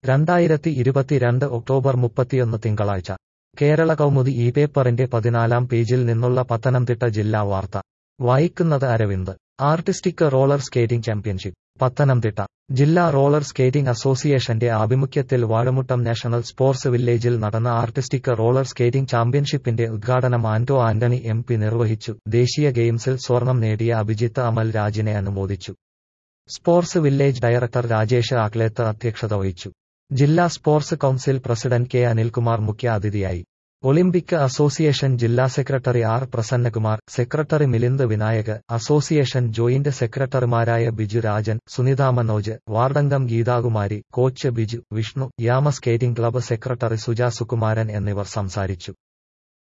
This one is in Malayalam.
രണ്ടായിരത്തി ഇരുപത്തിരണ്ട് ഒക്ടോബർ മുപ്പത്തിയൊന്ന് തിങ്കളാഴ്ച കേരള കൗമുദി ഈ പേപ്പറിന്റെ പതിനാലാം പേജിൽ നിന്നുള്ള പത്തനംതിട്ട ജില്ലാ വാർത്ത വായിക്കുന്നത് Aravind artistic roller skating championship Pathanamthitta ജില്ലാ റോളർ സ്കേറ്റിംഗ് അസോസിയേഷന്റെ ആഭിമുഖ്യത്തിൽ വാഴമുട്ടം നാഷണൽ സ്പോർട്സ് വില്ലേജിൽ നടന്ന ആർട്ടിസ്റ്റിക് റോളർ സ്കേറ്റിംഗ് ചാമ്പ്യൻഷിപ്പിന്റെ ഉദ്ഘാടനം ആന്റോ ആന്റണി എം പി നിർവഹിച്ചു ദേശീയ ഗെയിംസിൽ സ്വർണം നേടിയ അഭിജിത്ത് അമൽ രാജിനെ അനുമോദിച്ചു sports village director Rajesh Akleth അധ്യക്ഷത വഹിച്ചു ജില്ലാ sports council president K Anilkumar മുഖ്യാതിഥിയായി ഒളിമ്പിക് അസോസിയേഷൻ ജില്ലാ secretary R Prasannakumar secretary Milind Vinayak association joint സെക്രട്ടറിമാരായ ബിജു രാജൻ സുനിത മനോജ് വാർഡംഗം Geethakumari coach Biju Vishnu Yama skating club secretary Suja Sukumaran എന്നിവർ സംസാരിച്ചു